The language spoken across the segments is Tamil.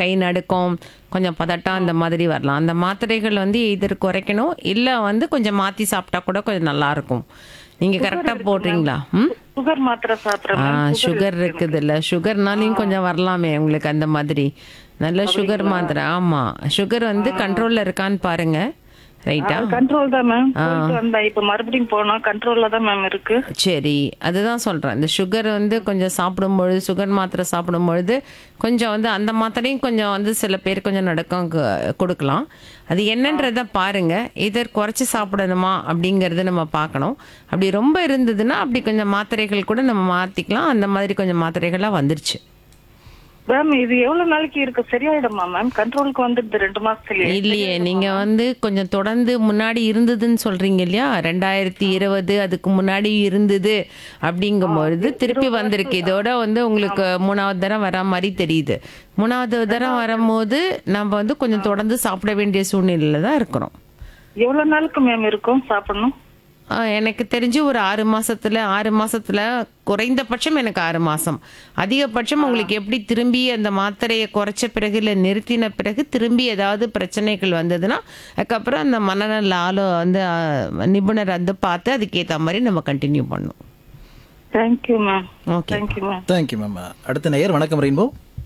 கை நடுக்கம் கொஞ்சம் பதட்டம் அந்த மாதிரி வரலாம் அந்த மாத்திரைகள் வந்து இதற்கு குறைக்கணும் இல்லை வந்து கொஞ்சம் மாற்றி சாப்பிட்டா கூட கொஞ்சம் நல்லா இருக்கும் நீங்கள் கரெக்டாக போடுறீங்களா ம் சுகர் மாத்திரை ஆ சாப்பிட்றேன் சுகர் இருக்குது இல்லை சுகர்னாலையும் கொஞ்சம் வரலாமே உங்களுக்கு அந்த மாதிரி நல்ல சுகர் மாத்திரை ஆமாம் சுகர் வந்து கண்ட்ரோலில் இருக்கான்னு பாருங்க ரைட்டா கண்ட்ரோல் தான் மேம் போயிட்டு வந்தேன் இப்ப மறுபடியும் போனா கண்ட்ரோல்ல தான் மேம் இருக்கு சரி அதுதான் சொல்கிறேன் இந்த சுகர் வந்து கொஞ்சம் சாப்பிடும்பொழுது சுகர் மாத்திரை சாப்பிடும்பொழுது கொஞ்சம் வந்து அந்த மாத்திரையும் கொஞ்சம் வந்து சில பேர் கொஞ்சம் நடக்கம் கு- கொடுக்கலாம் அது என்னன்றத பாருங்க இதர் குறைச்சி சாப்பிடணுமா அப்படிங்கறது நம்ம பார்க்கணும் அப்படி ரொம்ப இருந்ததுன்னா அப்படி கொஞ்சம் மாத்திரைகள் கூட நம்ம மாற்றிக்கலாம் அந்த மாதிரி கொஞ்சம் மாத்திரைகள்லாம் வந்துருச்சு மேம் இது எவ்வளவு நாளைக்கு இருக்கு சரியாயிடுமா மேம் கண்ட்ரோலுக்கு வந்துடுது ரெண்டு மாசத்துலயே இல்லையே நீங்க வந்து கொஞ்சம் தொடர்ந்து முன்னாடி இருந்ததுன்னு சொல்றீங்க இல்லையா ரெண்டாயிரத்தி இருபது அதுக்கு முன்னாடி இருந்தது அப்படிங்கும்பொழுது திருப்பி வந்திருக்கு இதோட வந்து உங்களுக்கு மூணாவது தரம் வர மாதிரி தெரியுது மூணாவது தரம் வரும்போது நம்ம வந்து கொஞ்சம் தொடர்ந்து சாப்பிட வேண்டிய சூழ்நிலையில தான் இருக்கிறோம் எவ்வளவு நாளுக்கு மேம் இருக்கும் சாப்பிடணும் ஆ, எனக்கு தெரிஞ்சு ஒரு ஆறு மாசத்துல ஆறு மாசத்துல குறைந்தபட்சம் எனக்கு ஆறு மாசம் அதிகபட்சம் உங்களுக்கு எப்படி திரும்பி அந்த மாத்திரையை குறைச்ச பிறகு இல்லை நிறுத்தின பிறகு திரும்பி ஏதாவது பிரச்சனைகள் வந்ததுன்னா அதுக்கப்புறம் அந்த மனநல ஆளோ வந்து ஆ, நிபுணர் வந்து பார்த்து அதுக்கேற்ற மாதிரி நம்ம கண்டினியூ பண்ணணும் thank you ma'am okay thank you ma'am thank you ma'am அடுத்த நேயர் வணக்கம் ரெயின்போ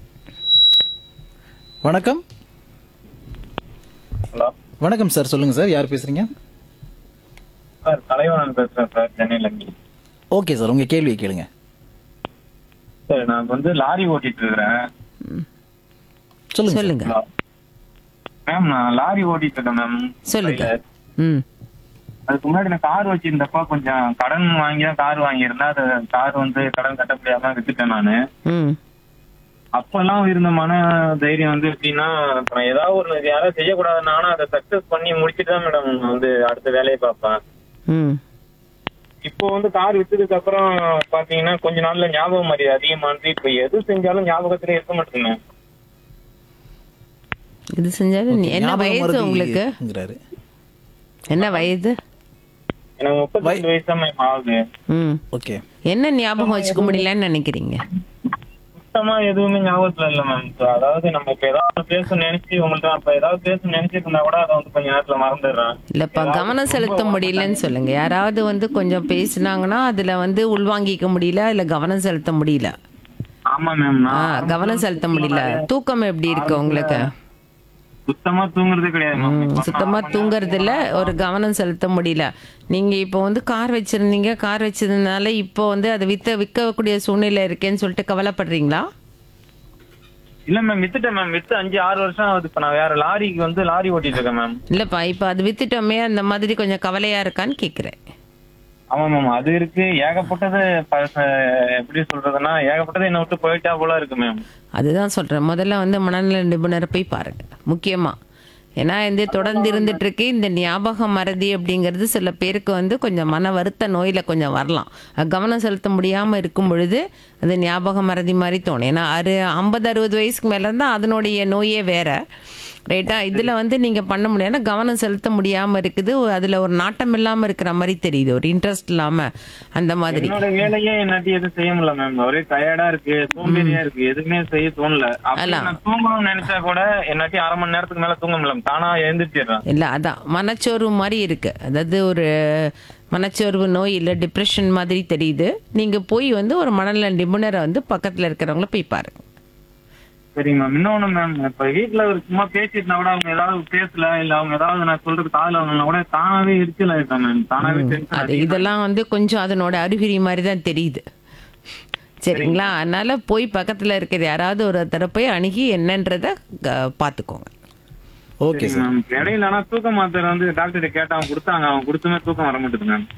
வணக்கம் ஹலோ வணக்கம் சார் சொல்லுங்க சார் யார் பேசுறீங்க சார் தலைவன் பேசுறேன் சார் சென்னையில இருந்து ஓகே சார் உங்க கேள்வியை கேளுங்க சார் நான் வந்து லாரி ஓட்டிட்டு இருக்கிறேன் சொல்லுங்க சொல்லுங்க ஹலோ மேம் நான் லாரி ஓட்டிட்டு இருக்கேன் மேம் சொல்லுங்க ம் அதுக்கு முன்னாடி நான் கார் வச்சிருந்தப்ப கொஞ்சம் கடன் வாங்கி தான் கார் வாங்கியிருந்தேன் அது கார் வந்து கடன் கட்ட முடியாம வித்துட்டேன் நானு ம் அப்பெல்லாம் இருந்த மன தைரியம் வந்து எப்படின்னா இப்ப நான் ஏதாவது ஒரு யாராவது செய்யக்கூடாதுன்னா அதை சக்சஸ் பண்ணி முடிச்சுட்டு தான் மேடம் நான் வந்து அடுத்த வேலையை பார்ப்பேன் ம் இப்போ வந்து கார் வித்ததுக்கு அப்புறம் பாத்தீங்கன்னா கொஞ்ச நாள்ல ஞாபகம் மரியாதை அதிகமானது இப்ப எது செஞ்சாலும் ஞாபகத்திலே இருக்க மாட்டேங்க இது செஞ்சாலும் நீ- என்ன ஞாபக வயசு மறதி உங்களுக்கு ங்கிறாரு. என்ன வயது எனக்கு முப்பத்தஞ்சு வயசு தான் மேம் ஆகுது ம் ஓகே என்ன ஞாபகம் வச்சுக்க முடியலன்னு நினைக்கிறீங்க சுத்தமா எதுவுமே ஞாபகத்துல இல்ல மேம் அதாவது நம்ம இப்ப ஏதாவது பேச நினைச்சு உங்கள்ட்ட அப்ப ஏதாவது பேச நினைச்சிட்டு இருந்தா கூட அதை வந்து கொஞ்ச நேரத்துல மறந்துடுறேன் இல்லப்பா கவனம் செலுத்த முடியலன்னு சொல்லுங்க யாராவது வந்து கொஞ்சம் பேசுனாங்கன்னா அதுல வந்து உள்வாங்கிக்க முடியல இல்ல கவனம் செலுத்த முடியல ஆமா மேம் ஆ நான் கவனம் செலுத்த முடியல தூக்கம் எப்படி இருக்கு உங்களுக்கு சுத்தமா தூங்குறதே கிடையாது மேம் ம், சுத்தமா தூங்குறது இல்ல ஒரு கவனம் செலுத்த முடியல நீங்க இப்போ வந்து கார் வச்சிருந்தீங்க கார் வச்சதுனால இப்போ வந்து அதை வித்த விற்கக்கூடிய சூழ்நிலை இருக்கேன்னு சொல்லிட்டு கவலைப்படுறீங்களா இல்ல மேம் வித்துட்டேன் மேம் வித்து அஞ்சு ஆறு வருஷம் ஆகுது இப்ப நான் வேற லாரிக்கு வந்து லாரி ஓட்டிட்டு இருக்கேன் மேம் இல்லப்பா இப்போ அது வித்துட்டோமே அந்த மாதிரி கொஞ்சம் கவலையா இருக்கான்னு கேக்குறேன் ஆமா மேம் அது இருக்கு ஏகப்பட்டது ப- எப்படி சொல்றதுன்னா ஏகப்பட்டது என்ன விட்டு போயிட்டா போல இருக்கு மேம் அதுதான் சொல்றேன் முதல்ல வந்து மனநல நிபுணரை போய் பாருங்க முக்கியமா ஏன்னா இந்த தொடர்ந்து இருந்துட்டு இருக்கு இந்த ஞாபக மறதி அப்படிங்கிறது சில பேருக்கு வந்து கொஞ்சம் மன வருத்த நோயில கொஞ்சம் வரலாம் அது கவனம் செலுத்த முடியாம இருக்கும் பொழுது அது ஞாபக மறதி மாதிரி தோணும் ஏன்னா அறு ஐம்பது அறுபது வயசுக்கு மேல இருந்தா அதனுடைய நோயே வேற ரைட்டா இதுல வந்து நீங்க பண்ண முடியாது ஏன்னா கவனம் செலுத்த முடியாம இருக்குது அதுல ஒரு நாட்டம் இல்லாம இருக்கிற மாதிரி தெரியுது ஒரு இன்ட்ரெஸ்ட் இல்லாம அந்த மாதிரி என்னோட வேலையே என்னாட்டி எதுவும் செய்ய முடியல மேம் ஒரே டயர்டா இருக்கு சோம்பேறியா இருக்கு எதுவுமே செய்ய தோணல அப்படி அதான். நான் தூங்கணும்னு நினைச்சா கூட என்னாட்டி அரை மணி நேரத்துக்கு மேல தூங்க முடியல தானா எழுந்திரிச்சிடுறேன் இல்ல அதான் மனச்சோர்வு மாதிரி இருக்கு அதாவது ஒரு மனச்சோர்வு நோய் இல்ல டிப்ரெஷன் மாதிரி தெரியுது நீங்க போய் வந்து ஒரு மனநல நிபுணரை வந்து பக்கத்துல இருக்கிறவங்கள போய் பாருங்க சரிங்க மேம் இன்னொன்னு மேம் இப்ப வீட்டுல ஒரு சும்மா பேசிட்டு இருந்தா கூட அவங்க ஏதாவது பேசல இல்ல அவங்க ஏதாவது நான் சொல்றது காதுல வாங்கினா கூட தானாவே எரிச்சல் ஆயிட்டேன் மேம் தானாவே tension அது அதிகமா- இதெல்லாம் வந்து கொஞ்சம் அதனோட அறிகுறி மாதிரி தான் தெரியுது சரிங்களா அதனால போய் பக்கத்துல இருக்கிற யாராவது ஒரு தடவை போய் அணுகி என்னன்றத க- பாத்துக்கோங்க ஓகே சார் மேம் இடையில ஆனா தூக்க மாத்திரை வந்து டாக்டர் கேட்டு அவங்க கொடுத்தாங்க அவங்க கொடுத்துமே தூக்கம் வர மாட்டேது மேம்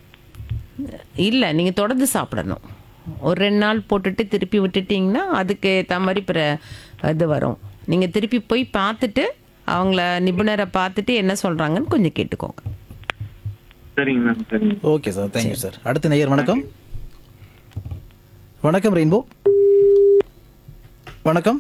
இல்ல நீங்க தொடர்ந்து சாப்பிடணும் ஒரு ரெண்டு நாள் போட்டுட்டு திருப்பி விட்டுட்டீங்கன்னா அதுக்கு ஏற்ற மாதிரி பிற இது வரும் நீங்க திருப்பி போய் பார்த்துட்டு அவங்கள நிபுணரை பார்த்துட்டு என்ன சொல்றாங்கன்னு கொஞ்சம் கேட்டுக்கோங்க சரிங்க மேம் சரிங்க ஓகே சார் தேங்க்யூ சார் அடுத்த நேயர் வணக்கம் வணக்கம் ரெயின்போ வணக்கம்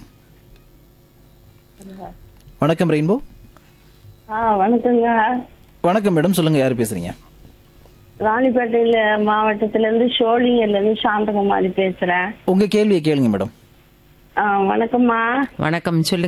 வணக்கம் ரெயின்போ ஆ வணக்கங்க வணக்கம் மேடம் சொல்லுங்க யார் பேசுறீங்க ராணிப்பேட்டையில மாவட்டத்துல இருந்து ஷோலிங்கர்ல இருந்து சாந்தகுமாரி பேசுறேன் உங்க கேள்வியை கேளுங்க மேடம் ஆ, வணக்கம்மா வணக்கம் சொல்லுங்க